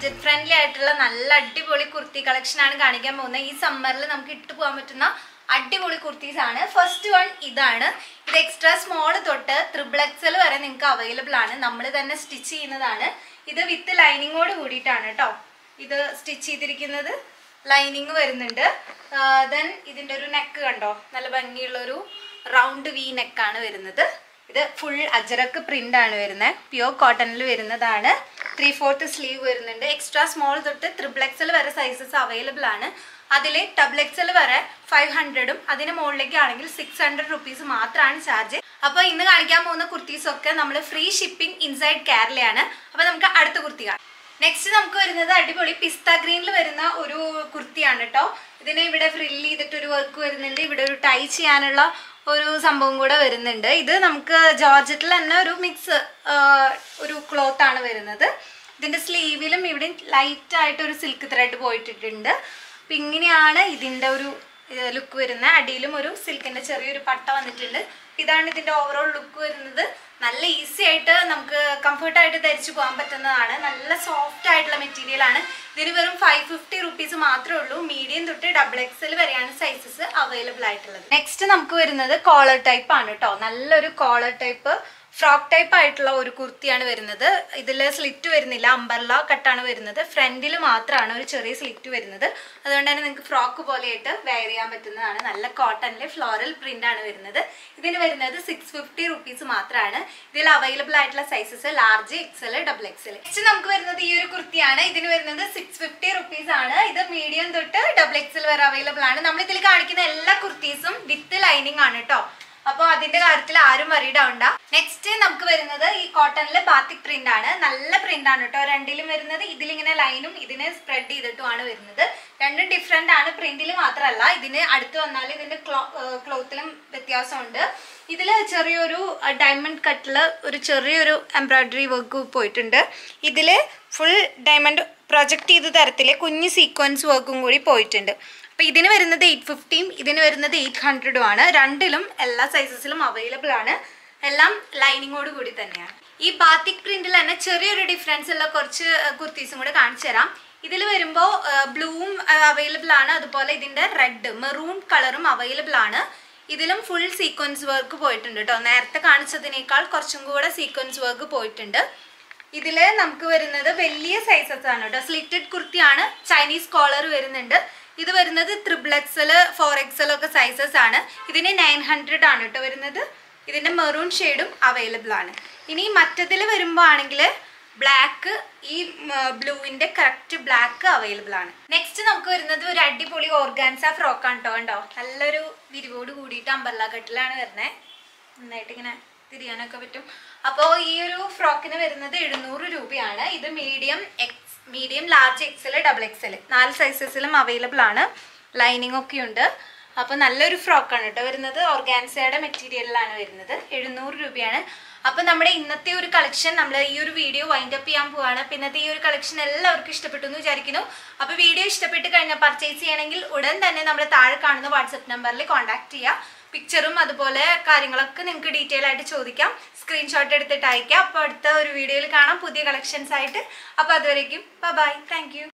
budget friendly ആയിട്ടുള്ള നല്ല അടിപൊളി കുർത്തി കളക്ഷൻ ആണ് കാണിക്കാൻ പോകുന്നത് ഈ സമ്മറിൽ നമുക്ക് ഇട്ട് പോകാൻ പറ്റുന്ന അടിപൊളി കുർത്തീസ് ആണ് ഫസ്റ്റ് വൺ ഇതാണ് ഇത് എക്സ്ട്രാ സ്മോൾ തൊട്ട് ത്രിബിൾ എക്സൽ വരെ നിങ്ങൾക്ക് അവൈലബിൾ ആണ് നമ്മൾ തന്നെ സ്റ്റിച്ച് ചെയ്യുന്നതാണ് ഇത് വിത്ത് ലൈനിങ്ങോട് കൂടിയിട്ടാണ് കേട്ടോ ഇത് സ്റ്റിച്ച് ചെയ്തിരിക്കുന്നത് ലൈനിങ് വരുന്നുണ്ട് ദെൻ ഇതിൻ്റെ ഒരു നെക്ക് കണ്ടോ നല്ല ഭംഗിയുള്ളൊരു റൗണ്ട് വി നെക്കാണ് വരുന്നത് ഇത് ഫുൾ അജറക്ക് പ്രിന്റ് ആണ് വരുന്നത് പ്യുവർ കോട്ടണിൽ വരുന്നതാണ് ത്രീ ഫോർത്ത് സ്ലീവ് വരുന്നുണ്ട് എക്സ്ട്രാ സ്മോൾ തൊട്ട് ത്രിബിൾ എക്സൽ വരെ സൈസസ് അവൈലബിൾ ആണ് അതിൽ ഡബിൾ എക്സൽ വരെ ഫൈവ് ഹൺഡ്രഡും അതിന് മുകളിലേക്ക് ആണെങ്കിൽ സിക്സ് ഹൺഡ്രഡ് റുപ്പീസ് മാത്രമാണ് ചാർജ് അപ്പോൾ ഇന്ന് കാണിക്കാൻ പോകുന്ന കുർത്തീസ് ഒക്കെ നമ്മൾ ഫ്രീ ഷിപ്പിംഗ് ഇൻസൈഡ് കേരളയാണ് അപ്പോൾ നമുക്ക് അടുത്ത കുർത്തി കാണാം നെക്സ്റ്റ് നമുക്ക് വരുന്നത് അടിപൊളി പിസ്ത ഗ്രീനിൽ വരുന്ന ഒരു കുർത്തിയാണ് കേട്ടോ ഇതിന് ഇവിടെ ഫ്രില്ല് ചെയ്തിട്ട് ഒരു വർക്ക് വരുന്നുണ്ട് ഇവിടെ ഒരു ടൈ ചെയ്യാനുള്ള ഒരു സംഭവം കൂടെ വരുന്നുണ്ട് ഇത് നമുക്ക് ജോർജറ്റിൽ തന്നെ ഒരു മിക്സ് ഒരു ക്ലോത്ത് ആണ് വരുന്നത് ഇതിന്റെ സ്ലീവിലും ഇവിടെ ലൈറ്റ് ആയിട്ട് ഒരു സിൽക്ക് ത്രെഡ് പോയിട്ടിട്ടുണ്ട് അപ്പൊ ഇങ്ങനെയാണ് ഇതിന്റെ ഒരു ലുക്ക് വരുന്നത് അടിയിലും ഒരു സിൽക്കിന്റെ ചെറിയൊരു പട്ട വന്നിട്ടുണ്ട് ഇതാണ് ഇതിന്റെ ഓവറോൾ ലുക്ക് വരുന്നത് നല്ല ഈസി ആയിട്ട് നമുക്ക് കംഫർട്ട് ആയിട്ട് ധരിച്ചു പോകാൻ പറ്റുന്നതാണ് നല്ല സോഫ്റ്റ് ആയിട്ടുള്ള മെറ്റീരിയൽ ആണ് ഇതിന് വെറും ഫൈവ് ഫിഫ്റ്റി റുപ്പീസ് മാത്രമേ ഉള്ളൂ മീഡിയം തൊട്ട് ഡബിൾ എക്സൽ വരെയാണ് സൈസസ് അവൈലബിൾ ആയിട്ടുള്ളത് നെക്സ്റ്റ് നമുക്ക് വരുന്നത് കോളർ ടൈപ്പ് ആണ് കേട്ടോ നല്ലൊരു കോളർ ടൈപ്പ് ഫ്രോക്ക് ടൈപ്പ് ആയിട്ടുള്ള ഒരു കുർത്തിയാണ് വരുന്നത് ഇതിൽ സ്ലിറ്റ് വരുന്നില്ല അമ്പർല കട്ടാണ് വരുന്നത് ഫ്രണ്ടിൽ മാത്രമാണ് ഒരു ചെറിയ സ്ലിറ്റ് വരുന്നത് അതുകൊണ്ട് തന്നെ നിങ്ങൾക്ക് ഫ്രോക്ക് പോലെയായിട്ട് വെയർ ചെയ്യാൻ പറ്റുന്നതാണ് നല്ല കോട്ടണിൽ ഫ്ലോറൽ പ്രിന്റ് ആണ് വരുന്നത് ഇതിന് വരുന്നത് സിക്സ് ഫിഫ്റ്റി റുപ്പീസ് മാത്രമാണ് ഇതിൽ അവൈലബിൾ ആയിട്ടുള്ള sizes large XL double XL next നമുക്ക് വരുന്നത് ഈ ഒരു കുർത്തിയാണ് ഇതിന് വരുന്നത് സിക്സ് ഫിഫ്റ്റി റുപ്പീസ് ആണ് ഇത് മീഡിയം തൊട്ട് ഡബിൾ എക്സൽ വരെ അവൈലബിൾ ആണ് നമ്മൾ ഇതിൽ കാണിക്കുന്ന എല്ലാ കുർത്തീസും വിത്ത് ലൈനിങ് ആണ് കേട്ടോ അപ്പോൾ അതിന്റെ കാര്യത്തിൽ ആരും വറീഡ് ആവണ്ട നെക്സ്റ്റ് നമുക്ക് വരുന്നത് ഈ കോട്ടണിൽ ബാത്തിക് പ്രിന്റ് ആണ് നല്ല പ്രിന്റ് ആണ് കേട്ടോ രണ്ടിലും വരുന്നത് ഇതിലിങ്ങനെ ലൈനും ഇതിന് സ്പ്രെഡ് ചെയ്തിട്ടുമാണ് വരുന്നത് രണ്ടും ഡിഫറെന്റ് ആണ് പ്രിന്റിൽ മാത്രമല്ല ഇതിന് അടുത്ത് വന്നാൽ ഇതിന്റെ ക്ലോത്തിലും വ്യത്യാസമുണ്ട് ഇതിൽ ചെറിയൊരു ഡയമണ്ട് കട്ടിൽ ഒരു ചെറിയൊരു എംബ്രോയിഡറി വർക്ക് പോയിട്ടുണ്ട് ഇതിൽ ഫുൾ ഡയമണ്ട് പ്രൊജക്ട് ചെയ്ത തരത്തിൽ കുഞ്ഞ് സീക്വൻസ് വർക്കും കൂടി പോയിട്ടുണ്ട് അപ്പോൾ ഇതിന് വരുന്നത് എയ്റ്റ് ഫിഫ്റ്റിയും ഇതിന് വരുന്നത് എയ്റ്റ് ഹൺഡ്രഡും ആണ് രണ്ടിലും എല്ലാ സൈസസിലും അവൈലബിൾ ആണ് എല്ലാം ലൈനിങ്ങോട് കൂടി തന്നെയാണ് ഈ ബാത്തിക് പ്രിന്റിൽ തന്നെ ചെറിയൊരു ഡിഫറൻസ് ഉള്ള കുറച്ച് കുർത്തീസും കൂടെ കാണിച്ചു തരാം ഇതിൽ വരുമ്പോൾ ബ്ലൂവും അവൈലബിൾ ആണ് അതുപോലെ ഇതിൻ്റെ റെഡ് മെറൂൺ കളറും അവൈലബിൾ ആണ് ഇതിലും ഫുൾ സീക്വൻസ് വർക്ക് പോയിട്ടുണ്ട് കേട്ടോ നേരത്തെ കാണിച്ചതിനേക്കാൾ കുറച്ചും കൂടെ സീക്വൻസ് വർക്ക് പോയിട്ടുണ്ട് ഇതില് നമുക്ക് വരുന്നത് വലിയ സൈസസ് ആണ് കേട്ടോ സ്ലിറ്റഡ് കുർത്തിയാണ് ചൈനീസ് കോളർ വരുന്നുണ്ട് ഇത് വരുന്നത് ത്രിബിൾ എക്സൽ ഫോർ എക്സൽ ഒക്കെ സൈസസ് ആണ് ഇതിന് നയൻ ഹൺഡ്രഡ് ആണ് കേട്ടോ വരുന്നത് ഇതിന്റെ മെറൂൺ ഷെയ്ഡും അവൈലബിൾ ആണ് ഇനി മറ്റതിൽ വരുമ്പോൾ ആണെങ്കിൽ ബ്ലാക്ക് ഈ ബ്ലൂവിന്റെ കറക്റ്റ് ബ്ലാക്ക് അവൈലബിൾ ആണ് നെക്സ്റ്റ് നമുക്ക് വരുന്നത് ഒരു അടിപൊളി ഓർഗാൻസ ഫ്രോക്കാണ് കേട്ടോ കണ്ടോ നല്ലൊരു വിരിവോട് കൂടിയിട്ട് അമ്പർല കട്ടിലാണ് വരുന്നത് നന്നായിട്ട് ഇങ്ങനെ തിരിയാനൊക്കെ പറ്റും അപ്പോൾ ഈ ഒരു ഫ്രോക്കിന് വരുന്നത് എഴുന്നൂറ് രൂപയാണ് ഇത് medium X medium large XL double XL നാല് സൈസസിലും അവൈലബിൾ ആണ് ലൈനിങ് ഒക്കെ ഉണ്ട് അപ്പോൾ നല്ലൊരു ഫ്രോക്കാണ് കേട്ടോ വരുന്നത് ഓർഗാൻസയുടെ മെറ്റീരിയലിലാണ് വരുന്നത് എഴുന്നൂറ് രൂപയാണ് അപ്പോൾ നമ്മുടെ ഇന്നത്തെ ഒരു കളക്ഷൻ നമ്മൾ ഈ ഒരു വീഡിയോ വൈൻഡ് അപ്പ് ചെയ്യാൻ പോവാണ് അപ്പോൾ ഇന്നത്തെ ഈ ഒരു കളക്ഷൻ എല്ലാവർക്കും ഇഷ്ടപ്പെട്ടു എന്ന് വിചാരിക്കുന്നു അപ്പോൾ വീഡിയോ ഇഷ്ടപ്പെട്ട് കഴിഞ്ഞാൽ പർച്ചേസ് ചെയ്യണമെങ്കിൽ ഉടൻ തന്നെ നമ്മൾ താഴെ കാണുന്ന വാട്സപ്പ് നമ്പറിൽ കോൺടാക്ട് ചെയ്യുക പിക്ചറും അതുപോലെ കാര്യങ്ങളൊക്കെ നിങ്ങൾക്ക് ഡീറ്റെയിൽ ആയിട്ട് ചോദിക്കാം സ്ക്രീൻഷോട്ട് എടുത്തിട്ട് അയക്കാം അപ്പോൾ അടുത്ത ഒരു വീഡിയോയിൽ കാണാം പുതിയ കളക്ഷൻസ് ആയിട്ട് അപ്പോൾ അതുവരേക്കും ബൈ താങ്ക്